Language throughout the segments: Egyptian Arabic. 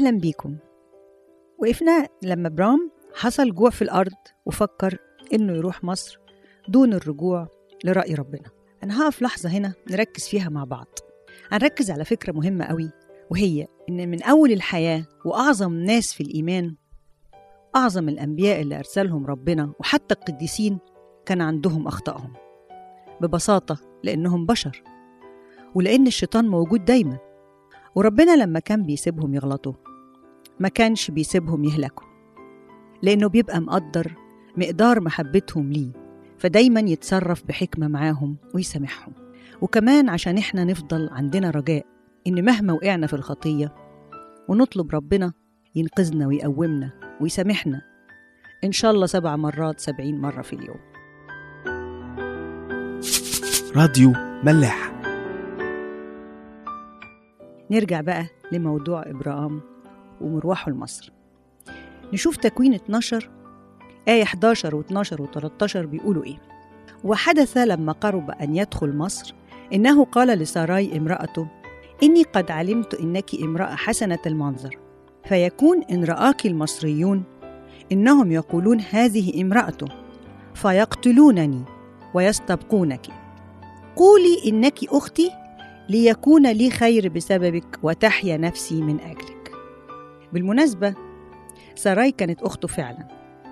أهلا بيكم وقفنا لما برام حصل جوع في الأرض وفكر إنه يروح مصر دون الرجوع لرأي ربنا أنا هقف لحظة هنا نركز فيها مع بعض هنركز على فكرة مهمة قوي وهي إن من أول الحياة وأعظم ناس في الإيمان أعظم الأنبياء اللي أرسلهم ربنا وحتى القديسين كان عندهم أخطائهم ببساطة لأنهم بشر ولأن الشيطان موجود دايما وربنا لما كان بيسيبهم يغلطوا ما كانش بيسيبهم يهلكوا لأنه بيبقى مقدر مقدار محبتهم ليه فدايما يتصرف بحكمة معاهم ويسامحهم وكمان عشان احنا نفضل عندنا رجاء إن مهما وقعنا في الخطية ونطلب ربنا ينقذنا ويقومنا ويسامحنا إن شاء الله سبع مرات سبعين مرة في اليوم راديو ملاح نرجع بقى لموضوع إبراهام ومروحه لمصر نشوف تكوين 12 آية 11 و12 و13 بيقولوا إيه وحدث لما قرب أن يدخل مصر إنه قال لساراي امرأته إني قد علمت إنك امرأة حسنة المنظر فيكون إن رآك المصريون إنهم يقولون هذه امرأته فيقتلونني ويستبقونك قولي إنك أختي ليكون لي خير بسببك وتحيا نفسي من أجلك بالمناسبة ساراي كانت أخته فعلا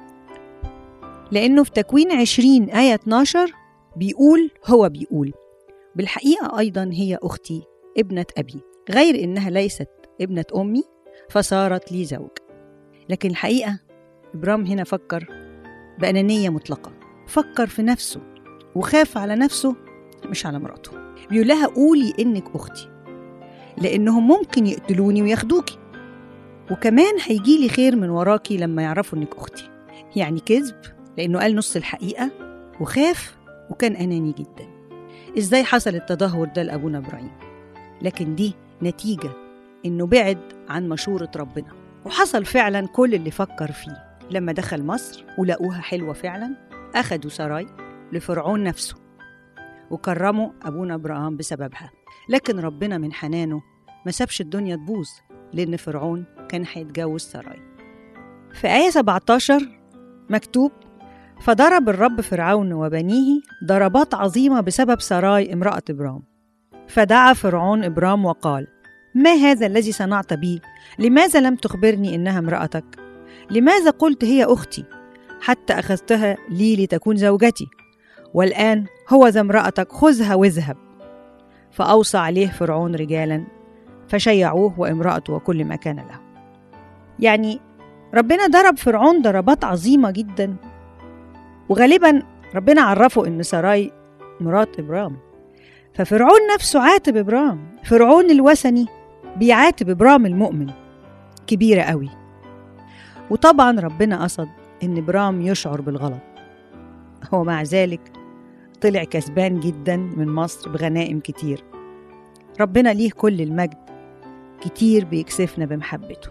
لأنه في تكوين 20 آية 12 بيقول هو بيقول بالحقيقة أيضا هي أختي ابنة أبي غير إنها ليست ابنة أمي فصارت لي زوج لكن الحقيقة إبرام هنا فكر بأنانية مطلقة فكر في نفسه وخاف على نفسه مش على مراته بيقول لها قولي إنك أختي لأنهم ممكن يقتلوني وياخدوكي وكمان هيجيلي خير من وراكي لما يعرفوا إنك أختي يعني كذب لأنه قال نص الحقيقة وخاف وكان أناني جدا إزاي حصل التدهور ده لأبونا إبراهيم لكن دي نتيجة إنه بعد عن مشورة ربنا وحصل فعلا كل اللي فكر فيه لما دخل مصر ولقوها حلوة فعلا أخدوا سراي لفرعون نفسه وكرموا أبونا إبراهيم بسببها لكن ربنا من حنانه ما سابش الدنيا تبوظ لأن فرعون كان هيتجوز سراي في آية 17 مكتوب فضرب الرب فرعون وبنيه ضربات عظيمة بسبب سراي امرأة إبرام فدعا فرعون إبرام وقال ما هذا الذي صنعت بي؟ لماذا لم تخبرني إنها امرأتك؟ لماذا قلت هي أختي؟ حتى أخذتها لي لتكون زوجتي والآن هو ذا امرأتك خذها واذهب فأوصى عليه فرعون رجالا فشيعوه وامرأته وكل ما كان له يعني ربنا ضرب فرعون ضربات عظيمة جدا وغالبا ربنا عرفه إن سراي مرات إبرام ففرعون نفسه عاتب إبرام فرعون الوثني بيعاتب إبرام المؤمن كبيرة قوي وطبعا ربنا قصد إن إبرام يشعر بالغلط هو مع ذلك طلع كسبان جدا من مصر بغنائم كتير ربنا ليه كل المجد كتير بيكسفنا بمحبته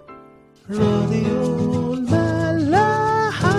راديو الملاحة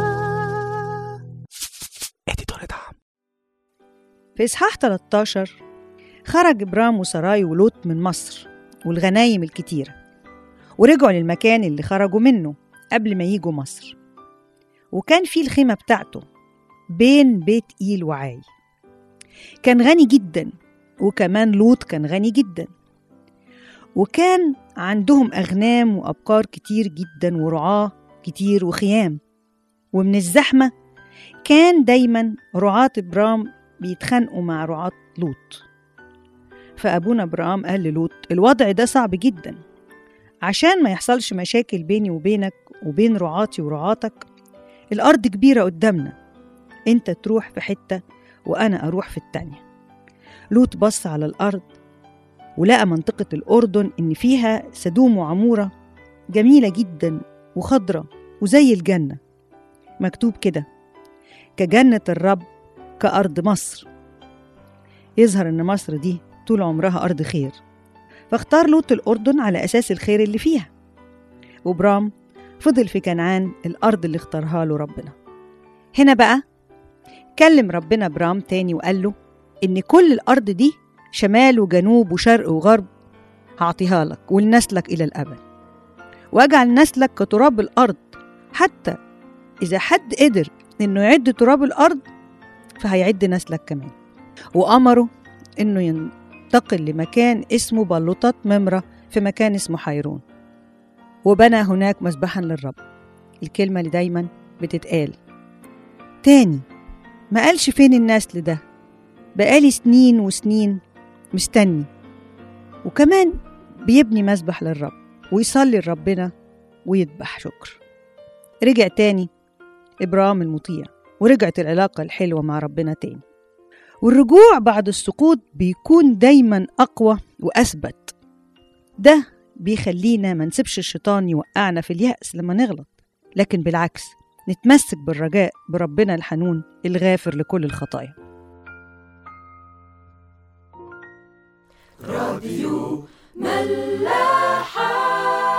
اديتور دعم في إصحاح 13 خرج إبرام وسراي ولوط من مصر والغنايم الكتيرة ورجعوا للمكان اللي خرجوا منه قبل ما يجوا مصر وكان في الخيمة بتاعته بين بيت إيل وعاي كان غني جدا وكمان لوط كان غني جدا وكان عندهم أغنام وأبقار كتير جدا ورعاة كتير وخيام ومن الزحمة كان دايما رعاة إبرام بيتخانقوا مع رعاة لوط فأبونا إبرام قال للوط الوضع ده صعب جدا عشان ما يحصلش مشاكل بيني وبينك وبين رعاتي ورعاتك الأرض كبيرة قدامنا أنت تروح في حتة وأنا أروح في التانية لوط بص على الأرض ولقى منطقة الأردن إن فيها سدوم وعمورة جميلة جدا وخضرة وزي الجنة مكتوب كده كجنة الرب كأرض مصر يظهر إن مصر دي طول عمرها أرض خير فاختار لوط الأردن على أساس الخير اللي فيها وبرام فضل في كنعان الأرض اللي اختارها له ربنا هنا بقى كلم ربنا برام تاني وقال له إن كل الأرض دي شمال وجنوب وشرق وغرب هعطيها لك ولنسلك إلى الأبد واجعل نسلك كتراب الارض حتى اذا حد قدر انه يعد تراب الارض فهيعد نسلك كمان وامره انه ينتقل لمكان اسمه بلوطات ممرة في مكان اسمه حيرون وبنى هناك مسبحا للرب الكلمة اللي دايما بتتقال تاني ما قالش فين النسل ده بقالي سنين وسنين مستني وكمان بيبني مسبح للرب ويصلي لربنا ويذبح شكر رجع تاني إبرام المطيع ورجعت العلاقة الحلوة مع ربنا تاني والرجوع بعد السقوط بيكون دايما أقوى وأثبت ده بيخلينا ما نسيبش الشيطان يوقعنا في اليأس لما نغلط لكن بالعكس نتمسك بالرجاء بربنا الحنون الغافر لكل الخطايا راديو ملاحة